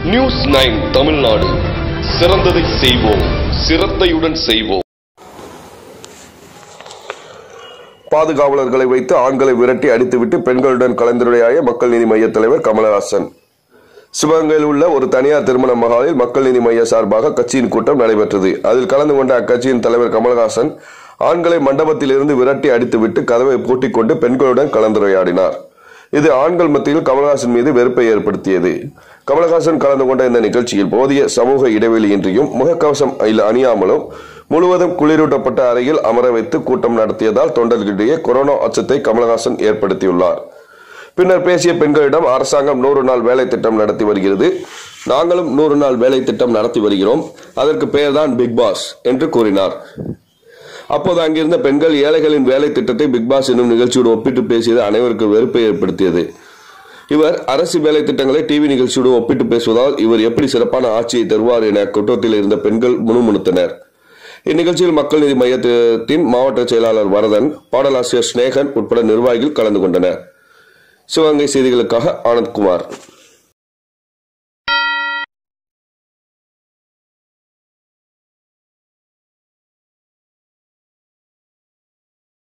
news nine Tamil Nadu சிறந்ததை செய்வோம் சிரத்தையுடன் செய்வோம் பாதுகாவலர்களை வைத்து ஆண்களை விரட்டி அடித்துவிட்டு பெண்களுடன் கலந்துரையாடிய மக்கள் நீதி மைய தலைவர் கமலஹாசன் சிவகங்கையில் உள்ள ஒரு தனியார் திருமண மகாலில் மக்கள் நீதி மைய சார்பாக கட்சியின் கூட்டம் நடைபெற்றது அதில் கலந்து கொண்ட அக்கட்சியின் தலைவர் கமலஹாசன் ஆண்களை மண்டபத்தில் இருந்து விரட்டி அடித்துவிட்டு கதவை பூட்டிக் கொண்டு பெண்களுடன் கலந்துரையாடினார் இது ஆண்கள் மத்தியில் கமலஹாசன் மீது வெறுப்பை ஏற்படுத்தியது கமலஹாசன் கலந்து கொண்ட இந்த நிகழ்ச்சியில் போதிய சமூக இடைவெளியின்றியும் முகக்கவசம் இல்ல அணியாமலும் முழுவதும் குளிரூட்டப்பட்ட அறையில் அமர வைத்து கூட்டம் நடத்தியதால் தொண்டர்களிடையே கொரோனா அச்சத்தை கமலஹாசன் ஏற்படுத்தியுள்ளார் பின்னர் பேசிய பெண்களிடம் அரசாங்கம் நூறு நாள் வேலை திட்டம் நடத்தி வருகிறது நாங்களும் நூறு நாள் வேலை திட்டம் நடத்தி வருகிறோம் அதற்கு பெயர்தான் பிக் பாஸ் என்று கூறினார் அப்போது அங்கிருந்த பெண்கள் ஏழைகளின் வேலை திட்டத்தை பிக் பாஸ் என்னும் நிகழ்ச்சியோடு ஒப்பிட்டு பேசியது அனைவருக்கு வெறுப்பை ஏற்படுத்தியது இவர் அரசு வேலை திட்டங்களை டிவி நிகழ்ச்சியோடு ஒப்பிட்டு பேசுவதால் இவர் எப்படி சிறப்பான ஆட்சியை தருவார் என கூட்டத்தில் இருந்த பெண்கள் முணுமுணுத்தனர் இந்நிகழ்ச்சியில் மக்கள் நீதி மையத்தின் மாவட்ட செயலாளர் வரதன் பாடலாசிரியர் ஸ்னேகன் உட்பட நிர்வாகிகள் கலந்து கொண்டனர் சிவகங்கை செய்திகளுக்காக ஆனந்த்குமார்